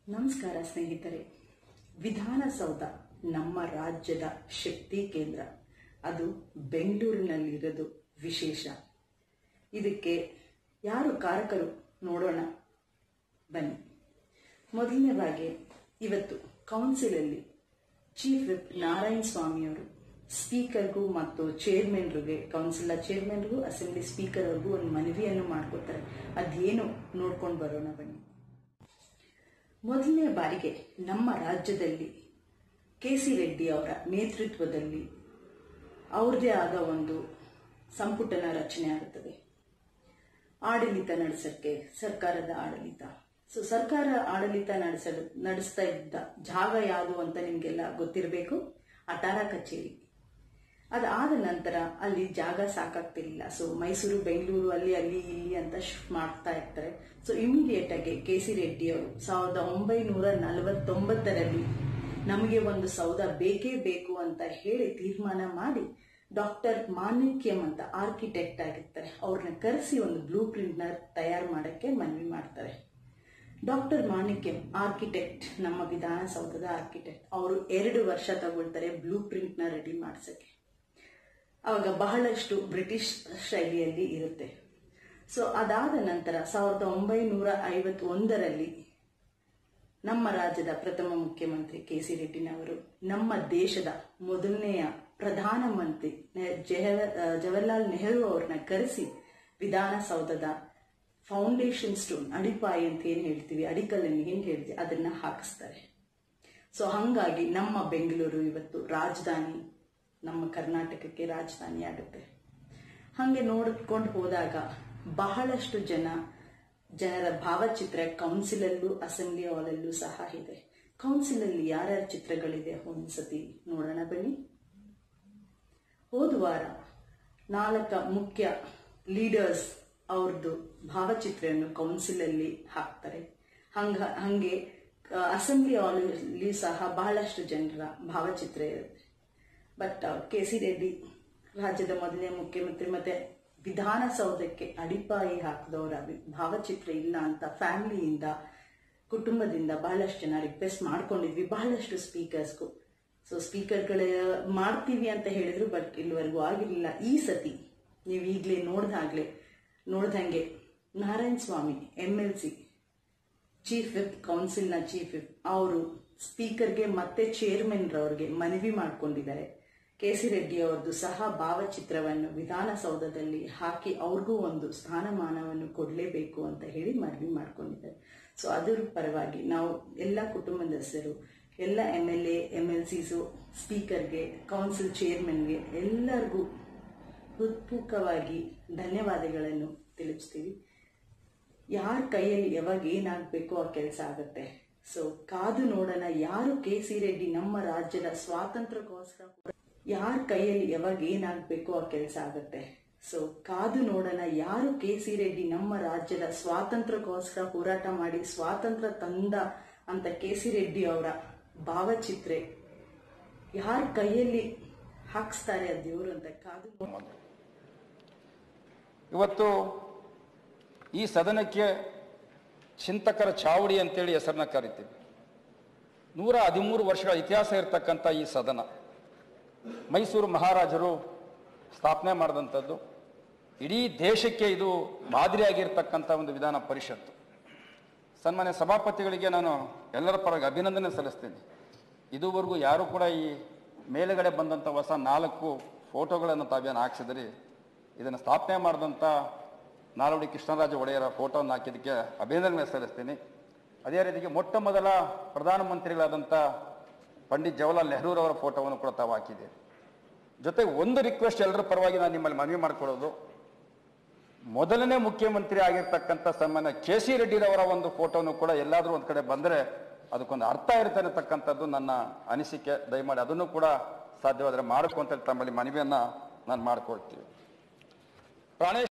ನಮಸ್ಕಾರ ಸ್ನೇಹಿತರೆ ವಿಧಾನಸೌಧ ನಮ್ಮ ರಾಜ್ಯದ ಶಕ್ತಿ ಕೇಂದ್ರ ಅದು ಬೆಂಗಳೂರಿನಲ್ಲಿರೋದು ವಿಶೇಷ ಇದಕ್ಕೆ ಯಾರು ಕಾರಕರು ನೋಡೋಣ ಬನ್ನಿ ಮೊದಲನೇದಾಗಿ ಇವತ್ತು ಕೌನ್ಸಿಲಲ್ಲಿ ಚೀಫ್ ವಿಪ್ ನಾರಾಯಣ ಸ್ವಾಮಿಯವರು ಸ್ಪೀಕರ್ಗೂ ಮತ್ತು ಚೇರ್ಮನ್ರಿಗೆ ಕೌನ್ಸಿಲ್ ಚೇರ್ಮನ್ಗೂ ಅಸೆಂಬ್ಲಿ ಸ್ಪೀಕರ್ ಅವ್ರಿಗೂ ಒಂದು ಮನವಿಯನ್ನು ಮಾಡ್ಕೋತಾರೆ ಅದೇನು ನೋಡ್ಕೊಂಡು ಬರೋಣ ಬನ್ನಿ ಮೊದಲನೇ ಬಾರಿಗೆ ನಮ್ಮ ರಾಜ್ಯದಲ್ಲಿ ಕೆ ಸಿ ರೆಡ್ಡಿ ಅವರ ನೇತೃತ್ವದಲ್ಲಿ ಅವ್ರದೇ ಆದ ಒಂದು ಸಂಪುಟನ ರಚನೆ ಆಗುತ್ತದೆ ಆಡಳಿತ ನಡೆಸಕ್ಕೆ ಸರ್ಕಾರದ ಆಡಳಿತ ಸೊ ಸರ್ಕಾರ ಆಡಳಿತ ನಡೆಸಲು ನಡೆಸ್ತಾ ಇದ್ದ ಜಾಗ ಯಾವುದು ಅಂತ ನಿಮಗೆಲ್ಲ ಗೊತ್ತಿರಬೇಕು ಅಟಾರ ಕಚೇರಿ ಅದಾದ ನಂತರ ಅಲ್ಲಿ ಜಾಗ ಸಾಕಾಗ್ತಿರ್ಲಿಲ್ಲ ಸೊ ಮೈಸೂರು ಬೆಂಗಳೂರು ಅಲ್ಲಿ ಅಲ್ಲಿ ಇಲ್ಲಿ ಅಂತ ಶಿಫ್ಟ್ ಮಾಡ್ತಾ ಇರ್ತಾರೆ ಸೊ ಇಮಿಡಿಯೇಟ್ ಆಗಿ ಕೆ ಸಿ ರೆಡ್ಡಿ ಅವರು ಸಾವಿರದ ಒಂಬೈನೂರ ನಲವತ್ತೊಂಬತ್ತರಲ್ಲಿ ನಮಗೆ ಒಂದು ಸೌಧ ಬೇಕೇ ಬೇಕು ಅಂತ ಹೇಳಿ ತೀರ್ಮಾನ ಮಾಡಿ ಡಾಕ್ಟರ್ ಮಾಣಿಕ್ಯಂ ಅಂತ ಆರ್ಕಿಟೆಕ್ಟ್ ಆಗಿರ್ತಾರೆ ಅವ್ರನ್ನ ಕರೆಸಿ ಒಂದು ಬ್ಲೂ ಪ್ರಿಂಟ್ ನ ತಯಾರು ಮಾಡಕ್ಕೆ ಮನವಿ ಮಾಡ್ತಾರೆ ಡಾಕ್ಟರ್ ಮಾಣಿಕ್ಯಂ ಆರ್ಕಿಟೆಕ್ಟ್ ನಮ್ಮ ವಿಧಾನಸೌಧದ ಆರ್ಕಿಟೆಕ್ಟ್ ಅವರು ಎರಡು ವರ್ಷ ತಗೊಳ್ತಾರೆ ಬ್ಲೂ ಪ್ರಿಂಟ್ ನ ರೆಡಿ ಮಾಡ್ಸಕ್ಕೆ ಅವಾಗ ಬಹಳಷ್ಟು ಬ್ರಿಟಿಷ್ ಶೈಲಿಯಲ್ಲಿ ಇರುತ್ತೆ ಸೊ ಅದಾದ ನಂತರ ಸಾವಿರದ ಒಂಬೈನೂರ ಐವತ್ತೊಂದರಲ್ಲಿ ನಮ್ಮ ರಾಜ್ಯದ ಪ್ರಥಮ ಮುಖ್ಯಮಂತ್ರಿ ಕೆ ಸಿ ರೆಡ್ಡಿನವರು ನಮ್ಮ ದೇಶದ ಮೊದಲನೆಯ ಪ್ರಧಾನಮಂತ್ರಿ ಜಹ- ಜವಾಹರ್ಲಾಲ್ ನೆಹರು ಅವ್ರನ್ನ ಕರೆಸಿ ವಿಧಾನಸೌಧದ ಫೌಂಡೇಶನ್ ಸ್ಟೋನ್ ಅಡಿಪಾಯಿ ಅಂತ ಏನ್ ಹೇಳ್ತೀವಿ ಅಡಿಕಲ್ಲನ್ನು ಏನ್ ಹೇಳ್ತೀವಿ ಅದನ್ನ ಹಾಕಿಸ್ತಾರೆ ಸೊ ಹಂಗಾಗಿ ನಮ್ಮ ಬೆಂಗಳೂರು ಇವತ್ತು ರಾಜಧಾನಿ ನಮ್ಮ ಕರ್ನಾಟಕಕ್ಕೆ ರಾಜಧಾನಿ ಆಗುತ್ತೆ ಹಾಗೆ ನೋಡ್ಕೊಂಡು ಹೋದಾಗ ಬಹಳಷ್ಟು ಜನ ಜನರ ಭಾವಚಿತ್ರ ಕೌನ್ಸಿಲಲ್ಲೂ ಅಸೆಂಬ್ಲಿ ಹಾಲಲ್ಲೂ ಸಹ ಇದೆ ಕೌನ್ಸಿಲಲ್ಲಿ ಯಾರ್ಯಾರ ಚಿತ್ರಗಳಿದೆ ಒಂದ್ಸತಿ ನೋಡೋಣ ಬನ್ನಿ ಹೋದ ವಾರ ನಾಲ್ಕ ಮುಖ್ಯ ಲೀಡರ್ಸ್ ಅವ್ರದ್ದು ಭಾವಚಿತ್ರವನ್ನು ಕೌನ್ಸಿಲಲ್ಲಿ ಹಾಕ್ತಾರೆ ಹಂಗ ಹಂಗೆ ಅಸೆಂಬ್ಲಿ ಹಾಲಲ್ಲಿ ಸಹ ಬಹಳಷ್ಟು ಜನರ ಭಾವಚಿತ್ರ ಇರುತ್ತೆ ಬಟ್ ಕೆ ಸಿ ರೆಡ್ಡಿ ರಾಜ್ಯದ ಮೊದಲನೇ ಮುಖ್ಯಮಂತ್ರಿ ಮತ್ತೆ ವಿಧಾನಸೌಧಕ್ಕೆ ಅಡಿಪಾಯಿ ಹಾಕಿದವರ ಭಾವಚಿತ್ರ ಇಲ್ಲ ಅಂತ ಫ್ಯಾಮಿಲಿಯಿಂದ ಕುಟುಂಬದಿಂದ ಬಹಳಷ್ಟು ಜನ ರಿಕ್ವೆಸ್ಟ್ ಮಾಡ್ಕೊಂಡಿದ್ವಿ ಬಹಳಷ್ಟು ಸ್ಪೀಕರ್ಸ್ಗೂ ಸೊ ಸ್ಪೀಕರ್ಗಳ ಮಾಡ್ತೀವಿ ಅಂತ ಹೇಳಿದ್ರು ಬಟ್ ಇಲ್ಲಿವರೆಗೂ ಆಗಿರಲಿಲ್ಲ ಈ ಸತಿ ನೀವು ಈಗಲೇ ನೋಡ್ದಾಗ್ಲೆ ನೋಡ್ದಂಗೆ Narayana Swamy M L C chief whip ಕೌನ್ಸಿಲ್ನ ಚೀಫ್ ವಿಪ್ ಅವರು ಸ್ಪೀಕರ್ಗೆ ಮತ್ತೆ ಚೇರ್ಮನ್ ರವ್ರಿಗೆ ಮನವಿ ಮಾಡ್ಕೊಂಡಿದ್ದಾರೆ ಕೆ ಸಿ ರೆಡ್ಡಿ ಅವರದ್ದು ಸಹ ಭಾವಚಿತ್ರವನ್ನು ವಿಧಾನಸೌಧದಲ್ಲಿ ಹಾಕಿ ಅವ್ರಿಗೂ ಒಂದು ಸ್ಥಾನಮಾನವನ್ನು ಕೊಡಲೇಬೇಕು ಅಂತ ಹೇಳಿ ಮನವಿ ಮಾಡ್ಕೊಂಡಿದ್ದಾರೆ ಸೊ ಅದರ ಪರವಾಗಿ ನಾವು ಎಲ್ಲ ಕುಟುಂಬದಸ್ಥರು ಎಲ್ಲ M L A M L Cs ಸ್ಪೀಕರ್ಗೆ ಕೌನ್ಸಿಲ್ ಚೇರ್ಮನ್ಗೆ ಎಲ್ಲರಿಗೂ ಹೃತ್ಪೂರ್ವಕವಾಗಿ ಧನ್ಯವಾದಗಳನ್ನು ತಿಳಿಸ್ತೀವಿ ಯಾರ ಕೈಯಲ್ಲಿ ಯಾವಾಗ ಏನಾಗಬೇಕೋ ಆ ಕೆಲಸ ಆಗುತ್ತೆ ಸೊ ಕಾದು ನೋಡೋಣ ಯಾರು ಕೆ ಸಿ ರೆಡ್ಡಿ ನಮ್ಮ ರಾಜ್ಯದ ಸ್ವಾತಂತ್ರ್ಯಕ್ಕೋಸ್ಕರ ಯಾರ ಕೈಯಲ್ಲಿ ಯಾವಾಗ ಏನಾಗಬೇಕೋ ಆ ಕೆಲಸ ಆಗುತ್ತೆ ಸೊ ಕಾದು ನೋಡೋಣ ಯಾರು ಕೆ ಸಿ ರೆಡ್ಡಿ ನಮ್ಮ ರಾಜ್ಯದ ಸ್ವಾತಂತ್ರ್ಯಕ್ಕೋಸ್ಕರ ಹೋರಾಟ ಮಾಡಿ ಸ್ವಾತಂತ್ರ್ಯ ತಂದ ಅಂತ ಕೆ ಸಿ ರೆಡ್ಡಿ ಅವರ ಭಾವಚಿತ್ರೆ ಯಾರ ಕೈಯಲ್ಲಿ ಹಾಕ್ಸ್ತಾರೆ ಆ ದೇವರು ಅಂತ ಕಾದು ನೋ- ಇವತ್ತು ಈ ಸದನಕ್ಕೆ ಚಿಂತಕರ ಚಾವಡಿ ಅಂತೇಳಿ ಹೆಸರನ್ನ ಕರಿತೀವಿ ನೂರ ಹದಿಮೂರು ವರ್ಷಗಳ ಇತಿಹಾಸ ಇರತಕ್ಕಂಥ ಈ ಸದನ ಮೈಸೂರು ಮಹಾರಾಜರು ಸ್ಥಾಪನೆ ಮಾಡಿದಂಥದ್ದು ಇಡೀ ದೇಶಕ್ಕೆ ಇದು ಮಾದರಿಯಾಗಿರ್ತಕ್ಕಂಥ ಒಂದು ವಿಧಾನ ಪರಿಷತ್ತು ಸನ್ಮಾನ್ಯ ಸಭಾಪತಿಗಳಿಗೆ ನಾನು ಎಲ್ಲರ ಪರವಾಗಿ ಅಭಿನಂದನೆ ಸಲ್ಲಿಸ್ತೀನಿ ಇದುವರೆಗೂ ಯಾರೂ ಕೂಡ ಈ ಮೇಲುಗಡೆ ಬಂದಂಥ ಹೊಸ ನಾಲ್ಕು ಫೋಟೋಗಳನ್ನು ತಾವೇನು ಹಾಕ್ಸಿದ್ರಿ ಇದನ್ನು ಸ್ಥಾಪನೆ ಮಾಡಿದಂಥ ನಾಲ್ವಡಿ ಕೃಷ್ಣರಾಜ ಒಡೆಯರ ಫೋಟೋವನ್ನು ಹಾಕಿದ್ದಕ್ಕೆ ಅಭಿನಂದನೆ ಸಲ್ಲಿಸ್ತೀನಿ ಅದೇ ರೀತಿಗೆ ಮೊಟ್ಟ ಮೊದಲ ಪ್ರಧಾನಮಂತ್ರಿಗಳಾದಂಥ ಪಂಡಿತ್ ಜವಾಹರ್ಲಾಲ್ ನೆಹರೂರವರ ಫೋಟೋವನ್ನು ಕೂಡ ತಾವು ಹಾಕಿದ್ದೀರಿ ಜೊತೆಗೆ ಒಂದು ರಿಕ್ವೆಸ್ಟ್ ಎಲ್ಲರ ಪರವಾಗಿ ನಾನು ನಿಮ್ಮಲ್ಲಿ ಮನವಿ ಮಾಡ್ಕೊಳ್ಳೋದು ಮೊದಲನೇ ಮುಖ್ಯಮಂತ್ರಿ ಆಗಿರ್ತಕ್ಕಂಥ ಸನ್ಮಾನ್ಯ ಕೆ ಸಿ ರೆಡ್ಡಿರವರ ಒಂದು ಫೋಟೋನು ಕೂಡ ಎಲ್ಲಾದರೂ ಒಂದು ಕಡೆ ಬಂದರೆ ಅದಕ್ಕೊಂದು ಅರ್ಥ ಇರುತ್ತೆ ಅನ್ನತಕ್ಕಂಥದ್ದು ನನ್ನ ಅನಿಸಿಕೆ ದಯಮಾಡಿ ಅದನ್ನು ಕೂಡ ಸಾಧ್ಯವಾದರೆ ಮಾಡ್ಕೊಂತ ತಮ್ಮಲ್ಲಿ ಮನವಿಯನ್ನು ನಾನು ಮಾಡ್ಕೊಳ್ತೀವಿ ಪ್ರಾಣೇಶ್